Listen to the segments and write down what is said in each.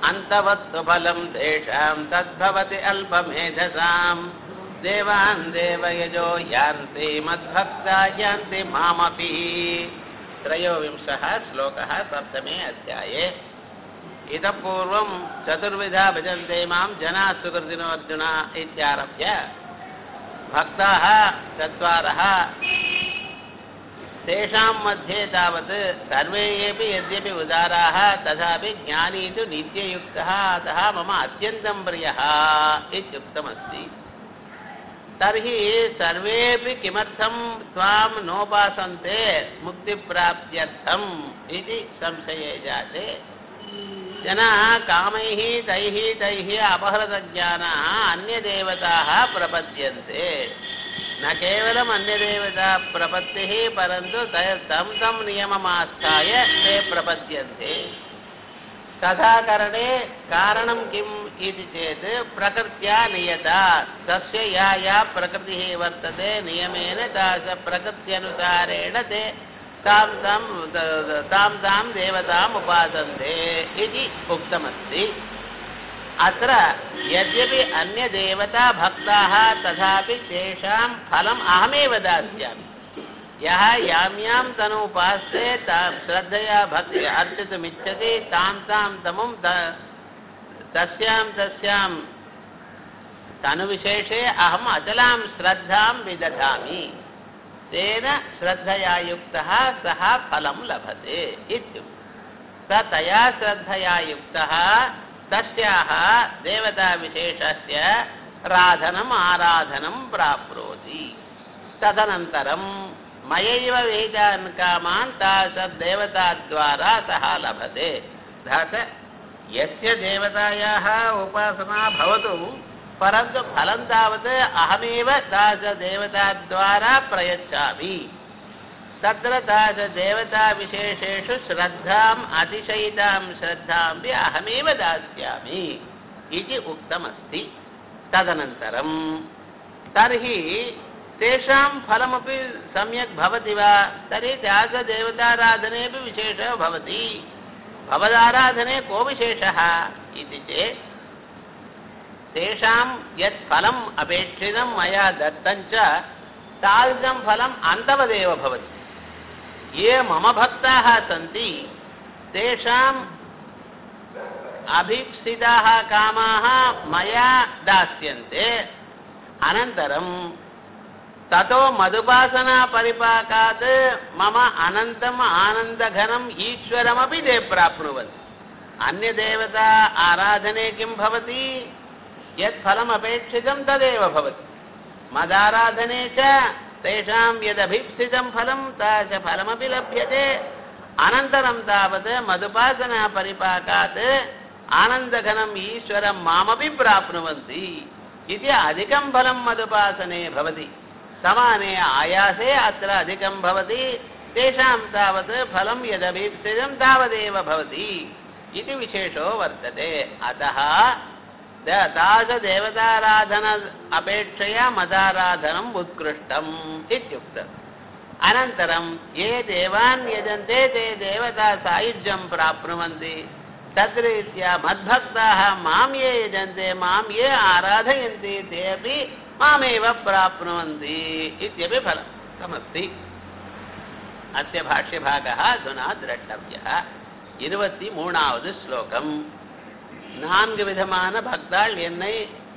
அந்தவத்து பலம் தேஷாம் தத்பவதி அல்பமேதசாம் தேவான் தேவயஜோ யாந்தி மத்பக்தா யாந்தி மாமபி त्रयोविंशः श्लोकः सप्तमे अध्याये इतः पूर्वं चतुर्विधा भजन्ते मां जनाः सुकृतिनो अर्जुन इत्यारभ्य भक्ताः चत्वारः तेषां मध्ये तावत् सर्वे एपि यद्यपि उदाराः तथापि ज्ञानी तु नित्ययुक्तः अतः मम अत्यन्तं प्रियः इत्युक्तमस्ति तर्हि सर्वेपि किमर्थं त्वां नोपासन्ते मुक्तिप्राप्त्यर्थम् इति संशये जाते जनाः कामैः तैः तैः अपहृतज्ञानाः अन्यदेवताः प्रपद्यन्ते न केवलम् अन्यदेवता प्रपत्तिः परन्तु त तं तं नियममास्थाय ते प्रपद्यन्ते तथा करणे कारणं किम् इति चेत् प्रकृत्या नियता तस्य या या प्रकृतिः वर्तते नियमेन तादृशप्रकृत्यनुसारेण ते तां तां तां तां देवताम् उपासन्ते इति उक्तमस्ति अत्र यद्यपि अन्यदेवता भक्ताः तथापि तेषां फलम् अहमेव दास्यामि यः यां यां तनुपास्ते तां श्रद्धया भक्ति अर्चितुमिच्छति तां तां तमुं तस्यां तस्यां तनुविशेषे अहम् अचलां श्रद्धां विदधामि तेन श्रद्धया युक्तः सः फलं लभते इत्युक्ते स तया श्रद्धया युक्तः तस्याः देवताविशेषस्य राधनम् आराधनं प्राप्नोति तदनन्तरं मयैव वेदान् कामान् तादृशदेवताद्वारा सः लभते अर्थात् यस्य देवतायाः उपासना भवतु परन्तु फलं तावत् अहमेव तादृशदेवताद्वारा प्रयच्छामि तत्र तादृशदेवताविशेषेषु श्रद्धाम् अतिशयितां श्रद्धामपि अहमेव दास्यामि इति उक्तमस्ति तदनन्तरं तर्हि तेषां फलमपि सम्यक् भवति वा तर्हि त्यागदेवताराधनेपि विशेषः भवति भवदाराधने को विशेषः इति चेत् तेषां यत् फलम् अपेक्षितं मया दत्तञ्च तादृशं फलम् अन्तवदेव भवति ये मम भक्ताः सन्ति तेषाम् अभीप्सिताः कामाः मया दास्यन्ते अनन्तरं ततो मधुपासनापरिपाकात् मम अनन्तम् आनन्दघनम् ईश्वरमपि ते प्राप्नुवन्ति अन्यदेवता आराधने किं भवति यत् फलमपेक्षितं तदेव भवति मदाराधने च तेषां यदभीप्सितं फलं तादृश फलमपि लभ्यते अनन्तरं तावत् मधुपासनापरिपाकात् आनन्दघनम् ईश्वरं मामपि प्राप्नुवन्ति इति अधिकं फलं मधुपासने भवति समाने आयासे अत्र अधिकं भवति तेषां तावत् फलं यदभीप्सितं तावदेव भवति इति विशेषो वर्तते अतः तादृशदेवताराधन अपेक्षया मदाराधनम् उत्कृष्टम् इत्युक्तम् अनन्तरं ये देवान् यजन्ते ते देवता सायुज्यं प्राप्नुवन्ति तद्रीत्या मद्भक्ताः मां ये यजन्ते मां ये आराधयन्ति ते अपि मामेव प्राप्नुवन्ति इत्यपि फलमस्ति अस्य भाष्यभागः अधुना द्रष्टव्यः இருபத்தி மூணாவது ஸ்லோகம் நான்கு விதமான பக்தாள் என்னை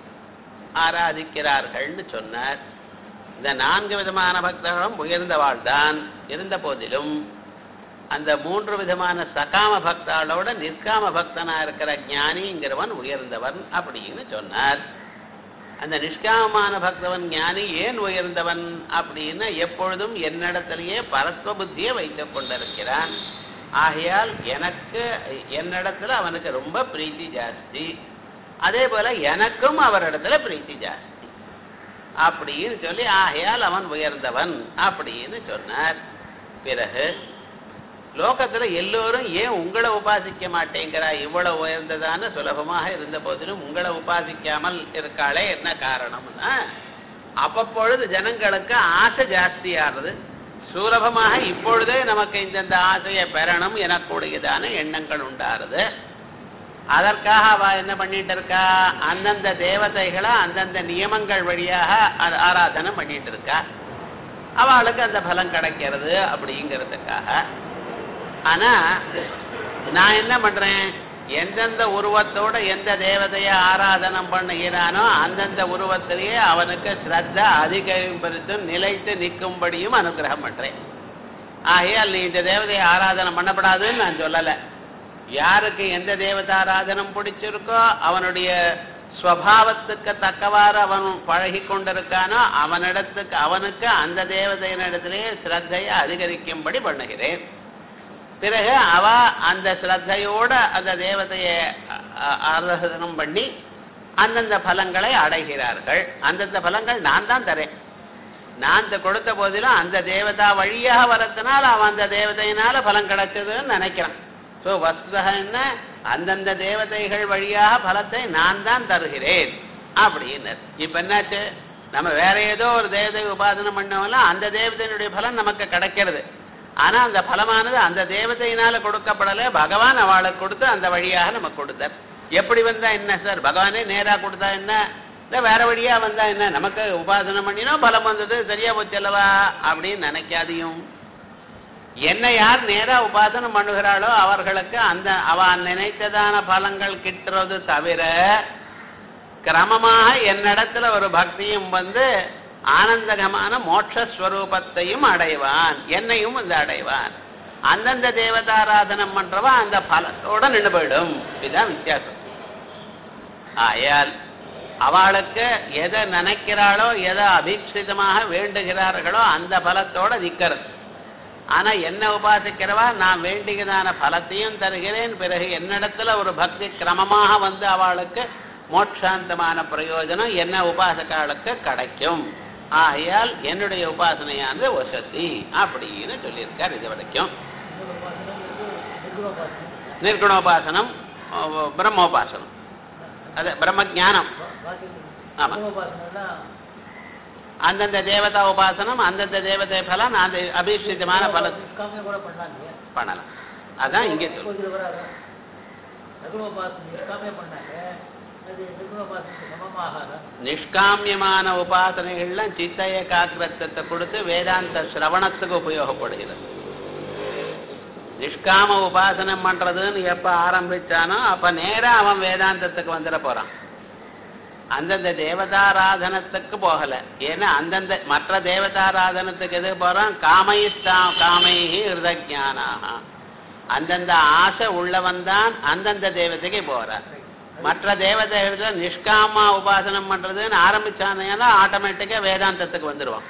ஆராதிக்கிறார்கள்னு சொன்னார் இந்த நான்கு விதமான பக்தர்களும் உயர்ந்தவாள் தான் இருந்த போதிலும் அந்த மூன்று விதமான சகாம பக்தாளோட நிற்காம பக்தனா இருக்கிற ஞானிங்கிறவன் உயர்ந்தவன் அப்படின்னு சொன்னார் அந்த நிஷ்காமமான பக்தவன் ஞானி ஏன் உயர்ந்தவன் அப்படின்னு எப்பொழுதும் என்னிடத்திலேயே பரஸ்வ புத்தியை வைத்துக் கொண்டிருக்கிறான் ஆகையால் எனக்கு என்னிடத்துல அவனுக்கு ரொம்ப பிரீத்தி ஜாஸ்தி அதே போல எனக்கும் அவரிடத்துல பிரீத்தி ஜாஸ்தி அப்படின்னு சொல்லி ஆகையால் அவன் உயர்ந்தவன் அப்படின்னு சொன்னார் பிறகு லோகத்துல எல்லோரும் ஏன் உங்களை உபாசிக்க மாட்டேங்கிறா இவ்வளவு உயர்ந்ததான சுலபமாக இருந்த போதிலும் உங்களை உபாசிக்காமல் இருக்காளே என்ன காரணம்னா அப்பப்பொழுது ஜனங்களுக்கு ஆசை ஜாஸ்தியானது சுலபமாக இப்பொழுதே நமக்கு இந்தந்த ஆசையை பெறணும் எனக்கூடியதான எண்ணங்கள் உண்டாருது அதற்காக அவ என்ன பண்ணிட்டு இருக்கா அந்தந்த தேவதைகளை அந்தந்த நியமங்கள் வழியாக ஆ- ஆராதனை பண்ணிட்டு இருக்கா அவளுக்கு அந்த பலம் கிடைக்கிறது அப்படிங்கிறதுக்காக ஆனா நான் என்ன பண்றேன் எந்தெந்த உருவத்தோட எந்த தேவதையை ஆராதனம் பண்ணுகிறானோ அந்தந்த உருவத்திலேயே அவனுக்கு ஸ்ரத்தா அதிகரிப்பதும் நிலைத்து நிற்கும்படியும் அனுகிரகம் பண்றேன் ஆகையால் நீ இந்த தேவதையை ஆராதனை பண்ணப்படாதுன்னு நான் சொல்லலை யாருக்கு எந்த தேவதை ஆராதனம் பிடிச்சிருக்கோ அவனுடைய ஸ்வபாவத்துக்கு தக்கவாறு அவன் பழகி கொண்டிருக்கானோ அவனிடத்துக்கு அவனுக்கு அந்த தேவதையினிடத்திலே ஸ்ரத்தையை அதிகரிக்கும்படி பண்ணுகிறேன் பிறகு அவ அந்த ஸ்ரத்தையோட அந்த தேவதையை அ- அ- ஆராதனம் பண்ணி அந்தந்த பலங்களை அடைகிறார்கள் அந்தந்த பலங்கள் நான் தான் தரேன் நான் இந்த கொடுத்த போதிலும் அந்த தேவதா வழியாக வரதுனால அவன் அந்த தேவதையினால பலம் கிடைச்சதுன்னு நினைக்கிறான் ஸோ வஸ்துதா என்ன அந்தந்த தேவதைகள் வழியாக பலத்தை நான் தான் தருகிறேன் அப்படின்னு இப்ப என்னாச்சு நம்ம வேற ஏதோ ஒரு தேவதை உபாசனை பண்ணவெல்லாம் அந்த தேவதையினுடைய பலன் நமக்கு கிடைக்கிறது ஆனா அந்த பலமானது அந்த தேவதையினால கொடுக்கப்படல பகவான் அவளுக்கு கொடுத்து அந்த வழியாக நமக்கு கொடுத்தார் எப்படி வந்தா என்ன சார் பகவானே நேரா கொடுத்தா என்ன இல்ல வேற வழியா வந்தா என்ன நமக்கு உபாசனை பண்ணினோம் பலம் வந்தது சரியா போச்சு அல்லவா அப்படின்னு நினைக்காதையும் என்ன யார் நேரா உபாசனை பண்ணுகிறாளோ அவர்களுக்கு அந்த அவன் நினைத்ததான பலங்கள் கிட்டுறது தவிர கிரமமாக என்னிடத்துல ஒரு பக்தியும் வந்து ஆனந்தகமான மோட்சஸ்வரூபத்தையும் அடைவான் என்னையும் வந்து அடைவான் அந்தந்த தேவதாராதனம் பண்றவன் அந்த பலத்தோட நின்று போயிடும் இதுதான் வித்தியாசம் ஆயால் அவளுக்கு எதை நினைக்கிறாளோ எதை அபீட்சிதமாக வேண்டுகிறார்களோ அந்த பலத்தோட நிக்கிறது ஆனா என்ன உபாசிக்கிறவா நான் வேண்டியதான பலத்தையும் தருகிறேன் பிறகு என்னிடத்துல ஒரு பக்தி கிரமமாக வந்து அவளுக்கு மோட்சாந்தமான பிரயோஜனம் என்ன உபாசகாளுக்கு கிடைக்கும் ஆகையால் என்னுடைய உபாசனையானது வசதி அப்படின்னு சொல்லியிருக்கார் இது வரைக்கும் நிர்குணோபாசனம் அஹ், பிரம்மோபாசனம் அது பிரம்ம ஞானம் ஆமா. அந்தந்த தேவதா உபாசனம் அந்தந்த தேவதை பலன் அந்த அபீஷிதமான பல கூட பண்ணாங்க பண்ணலாம் அதான் இங்கே சொல்லு கோயிலுக்கு வராது நிர்குணோபாசனம் நிஷ்காமே பண்ணாங்க அது நிர்குணோபாசனத்துக்கு சமமாகாதா நிஷ்காமியமான உபாசனைகள்லாம் சித்த ஏகாகிரத்தை கொடுத்து வேதாந்த சிரவணத்துக்கு உபயோகப்படுகிறது நிஷ்காம உபாசனம் பண்றதுன்னு எப்ப ஆரம்பிச்சானோ அப்ப நேரா அவன் வேதாந்தத்துக்கு வந்துட போறான் அந்தந்த தேவதாராதனத்துக்கு போகல ஏன்னா அந்தந்த மற்ற தேவதாராதனத்துக்கு எது போறான் காமயிஸ்தா காமைஹி ஹிருதஜானாக அந்தந்த ஆசை உள்ளவன் தான் அந்தந்த தேவதைக்கு போறான் மற்ற தேவதைகள் நிஷ்காமா உபாசனம் பண்றதுன்னு ஆரம்பிச்சானேன்னா ஆட்டோமேட்டிக்கா வேதாந்தத்துக்கு வந்துடுவான்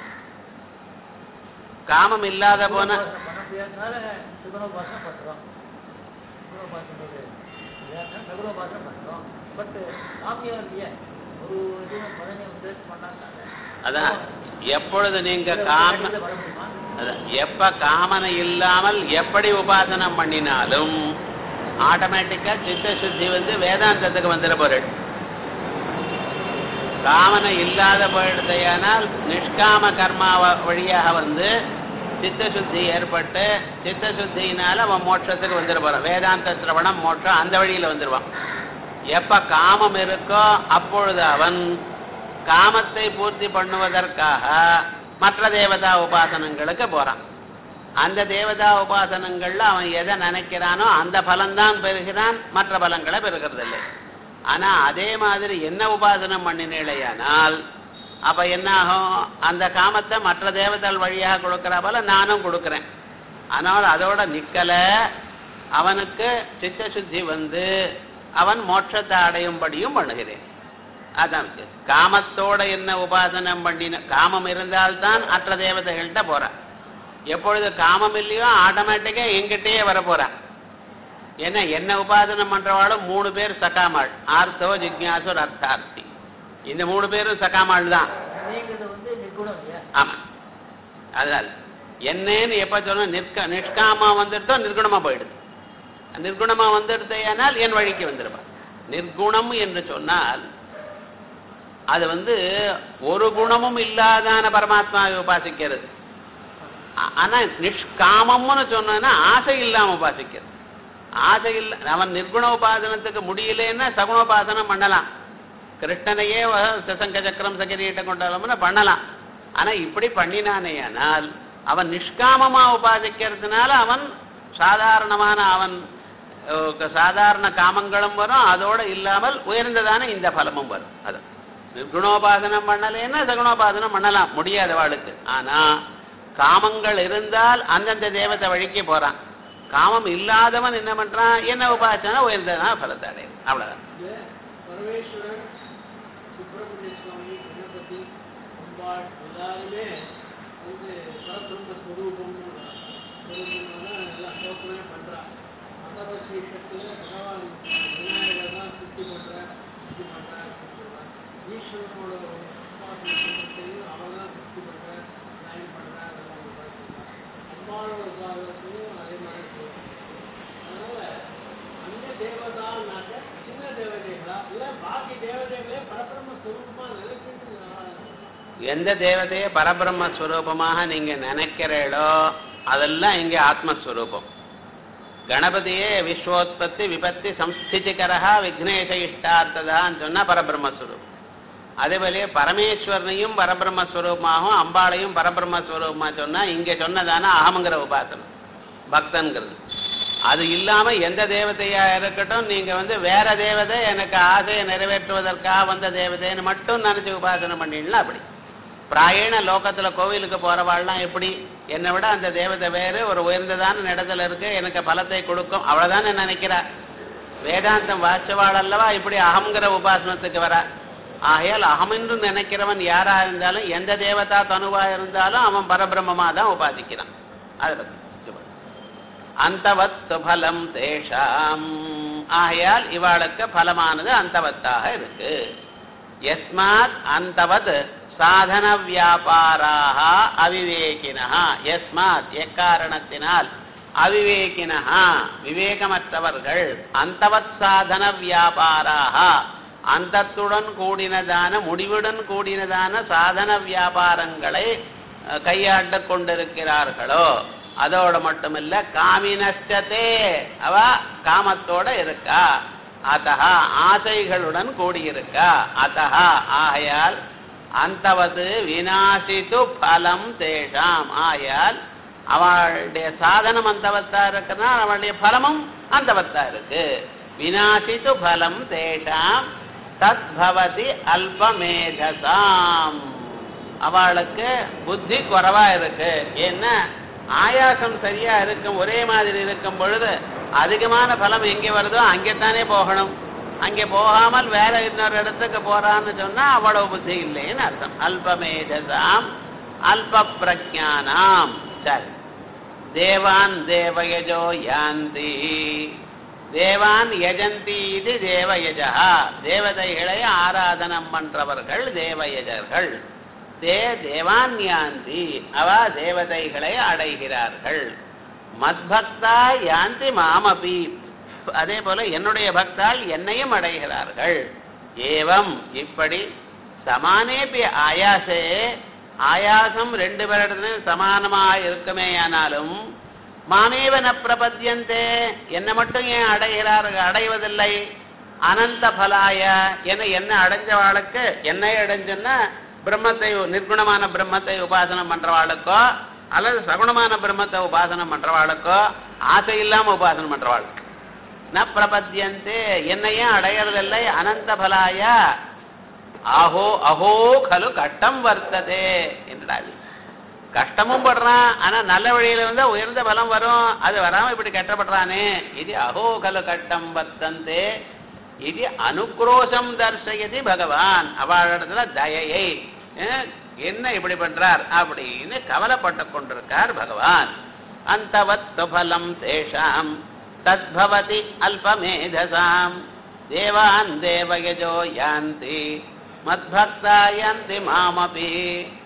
காமம் இல்லாத போன உபாசனம் பண்ண முடியாதனால நிர்குணோபாசனம் பண்றோம் நிர்குணோபாசனம் நிர்குணோபாசனம் பண்றோம் பட் சாமியம் இல்லையே ஒரு இதுவும் பதனை வந்து பண்ணாங்க அதான் எப்பொழுது நீங்க காம வர முடியுமா அதான், எப்ப காமனை இல்லாமல் எப்படி உபாசனம் பண்ணினாலும் ஆட்டோமேட்டிக்கா சித்த சுத்தி வந்து வேதாந்தத்துக்கு வந்துட பொருள் காமனை இல்லாத பொழுதையானால் நிஷ்காம கர்மா வ- வழியாக வந்து சித்த சுத்தி ஏற்பட்டு சித்த சுத்தியினால அவன் மோட்சத்துக்கு வந்துட போறான் வேதாந்த சிரவணம் மோட்சம் அந்த வழியில வந்துடுவான் எப்ப காமம் இருக்கோ அப்பொழுது அவன் காமத்தை பூர்த்தி பண்ணுவதற்காக மற்ற தேவதா உபாசனங்களுக்கு போறான் அந்த தேவதா உபாசனங்கள்ல அவன் எதை நினைக்கிறானோ அந்த பலன்தான் பெறுகிறான் மற்ற பலன்களை பெறுகிறதில்லை ஆனா அதே மாதிரி என்ன உபாசனம் பண்ணினேலையானால் அப்ப என்ன ஆகும் அந்த காமத்தை மற்ற தேவதால் வழியாக கொடுக்கிற போல நானும் கொடுக்கிறேன் ஆனால் அதோட நிக்கல அவனுக்கு சித்த சுத்தி வந்து அவன் மோட்சத்தை அடையும்படியும் பண்ணுகிறேன் அதான் வித்தியாசம். காமத்தோட என்ன உபாசனம் பண்ணின காமம் இருந்தால்தான் மற்ற தேவதைகள்கிட்ட போறான் எப்பொழுது காமம் இல்லையோ ஆட்டோமேட்டிக்கா எங்கிட்டயே வர போறான் ஏன்னா என்ன உபாசனம் பண்றவாளும் மூணு பேர் சகாமாள் ஆர்த்தோ ஜிக்யாசு அர்த்தார்த்தி இந்த மூணு பேரும் சகாமாள் தான் நீங்கிறது வந்து நிர்குணம் இல்லையா ஆமா அதனால என்னன்னு எப்ப சொன்ன நிற்க நிஷ்காமா வந்துட்டோ நிர்குணமா போயிடுது நிர்குணமா வந்துடுதேயானால் என் வழிக்கு வந்துடுவான் நிர்குணம் என்று சொன்னால் அது வந்து ஒரு குணமும் இல்லாதான பரமாத்மாவை உபாசிக்கிறது ஆ- ஆனா நிஷ்காமம்னு சொன்னா ஆசை இல்லாம உபாசிக்கிறது ஆசை இல்லை அவன் நிர்குணோபாசனத்துக்கு முடியலன்னா சகுணோபாசனம் பண்ணலாம் கிருஷ்ணனையே வ- சசங்க சக்கரம் சகிரீட்டம் கொண்டாலும்னு பண்ணலாம் ஆனா இப்படி பண்ணினானேயானால் அவன் நிஷ்காமமா உபாசிக்கிறதுனால அவன் சாதாரணமான அவன் அஹ், சாதாரண காமங்களும் வரும் அதோட இல்லாமல் உயர்ந்ததான இந்த பலமும் வரும் அது நிர்குணோபாசனம் பண்ணலைன்னா சகுணோபாசனம் பண்ணலாம் முடியாத வாளுக்கு ஆனா காமங்கள் இருந்தால் அந்தந்த தேவத்தை வழிக்கு போறான் காமம் இல்லாதவன் என்ன பண்றான் என்ன உபாசனா உயர்ந்ததான பலத்தை அடையும் அவ்வளவுதான் இந்த பரமேஸ்வரன் சுப்பிரமணிய சுவாமி கணபதி அம்பாள் எல்லாருமே வந்து பரபிரம்ம ஸ்வரூபம்னு ஸ்வரூபம்னா எல்லாம் சோப்பனே பண்றா மதவசீஷத்துல பகவான் விநாயகர் தான் சுத்தி பண்ற சுத்தி பண்ற சொல்றான் ஈஸ்வரனோட உபாசனையும் அவன் தான் சுத்தி பண்ற நியாயம் பண்ற அதெல்லாம் உபாசிக்கிறான் அம்பாளோட உபாசனையும் அதே மாதிரி சொல்றான் அதனால அந்த தேவதான்னாக்க சின்ன தேவதைகளா இல்ல பாக்கி தேவதைகளே பரபிரம்ம ஸ்வரூபமா நினைச்சிட்டு எந்த தேவதையை பரபிரம்ம ஸ்வரூபமாக நீங்க நினைக்கிறீளோ அதெல்லாம் இங்கே ஆத்மஸ்வரூபம் கணபதியே விஸ்வோத்பத்தி விபத்தி சம்ஸ்திதிகரா விக்னேஷ இஷ்டார்த்ததான்னு சொன்னா பரபிரம்மஸ்வரூபம் அதே போலயே பரமேஸ்வரனையும் பரபிரம்மஸ்வரூபமாகவும் அம்பாளையும் பரபிரம்மஸ்வரூபமா சொன்னா இங்க சொன்னதான அகமங்கிற உபாசனம் பக்தன்கிறது அது இல்லாம எந்த தேவதையா இருக்கட்டும் நீங்க வந்து வேற தேவதை எனக்கு ஆசையை நிறைவேற்றுவதற்காக வந்த தேவதைன்னு மட்டும் நினைச்சு உபாசனை பண்ணிடலாம் அப்படி பிராயண லோகத்துல கோவிலுக்கு போறவாள்லாம் எப்படி என்னை விட அந்த தேவதை வேறு ஒரு உயர்ந்ததான இடத்துல இருக்கு எனக்கு பலத்தை கொடுக்கும் அவ்வளவுதானே நினைக்கிறா வேதாந்தம் வாச்சவாள் அல்லவா இப்படி அகங்கிற உபாசனத்துக்கு வர ஆகையால் அகமென்று நினைக்கிறவன் யாரா இருந்தாலும் எந்த தேவதா தனுவா இருந்தாலும் அவன் பரபிரம்மமா தான் உபாசிக்கிறான் அதை பத்தி சொல்லுங்க. அந்தவத்து பலம் தேஷாம் ஆகையால் இவாளுக்கு பலமானது அந்தவத்தாக இருக்கு யஸ்மாத் அந்தவத் சாதன வியாபாராக அவிவேகினா யஸ்மாத் எக்காரணத்தினால் அவிவேகினா விவேகமற்றவர்கள் அந்தவத் சாதன வியாபாராக அந்தத்துடன் கூடினதான முடிவுடன் கூடினதான சாதன வியாபாரங்களை அஹ், கையாண்டு கொண்டிருக்கிறார்களோ அதோட மட்டுமில்ல காமினஷ்டத்தே அவ காமத்தோட இருக்கா அத்தகா ஆசைகளுடன் கூடியிருக்கா அத்தகா ஆகையால் அந்தவது வினாசித்து பலம் தேஷாம் ஆகையால் அவளுடைய சாதனம் அந்தவத்தா இருக்குன்னா அவளுடைய பலமும் அந்தவத்தா இருக்கு வினாசித்து பலம் தேஷாம் தத் பவதி அல்பமேதசாம் அவளுக்கு புத்தி குறைவா இருக்கு ஏன்னா ஆயாசம் சரியா இருக்கும் ஒரே மாதிரி இருக்கும் பொழுது அதிகமான பலம் எங்கே வருதோ அங்கேத்தானே போகணும் அங்கே போகாமல் வேற இன்னொரு இடத்துக்கு போறான்னு சொன்னா அவ்வளவு புத்தி இல்லைன்னு அர்த்தம் அல்பமேதசாம் அல்ப பிரஜானாம் சரி தேவான் தேவயஜோ யாந்தி தேவான் யஜந்தி இது தேவயஜா தேவதைகளை ஆராதனம் பண்றவர்கள் தேவயஜர்கள் தே தேவான் யாந்தி அவ தேவதைகளை அடைகிறார்கள் மத்பக்தா யாந்தி மாமபி அதே போல என்னுடைய பக்தால் என்னையும் அடைகிறார்கள் ஏவம் இப்படி சமானேபி ஆயாசே ஆயாசம் ரெண்டு பேரிடத்திலும் சமானமாக இருக்குமேயானாலும் மாமேவ ந பிரபத்தியந்தே என்னை மட்டும் ஏன் அடைகிறார்கள் அடைவதில்லை அனந்த பலாய என என்ன அடைஞ்ச வாளுக்கு என்னை அடைஞ்சுன்னா பிரம்மத்தை நிர்குணமான பிரம்மத்தை உபாசனம் பண்றவாளுக்கோ அல்லது சகுணமான பிரம்மத்தை உபாசனம் பண்றவாளுக்கோ ஆசை இல்லாம உபாசனம் பண்றவாளுக்கு ந பிரபத்தியந்தே என்னையே அடையறதில்லை அனந்த பலாய ஆஹோ அஹோ கலு கட்டம் வர்த்ததே என்றாள் கஷ்டமும் படுறான் ஆனா நல்ல வழியில வந்தா உயர்ந்த பலம் வரும் அது வராம இப்படி கட்டப்படுறானே இது அஹோ கலு கட்டம் வர்த்தந்தே இது அனுக்ரோஷம் தர்சயதி பகவான் அவளிடத்துல தயையை அஹ், என்ன இப்படி பண்றார் அப்படின்னு கவலைப்பட்டு கொண்டிருக்கார் பகவான் அந்தவத்து பலம் தேஷாம் தத்பவதி அல்பமேதசாம் தேவான் தேவயஜோ யாந்தி மத்பக்தா யாந்தி மாமபி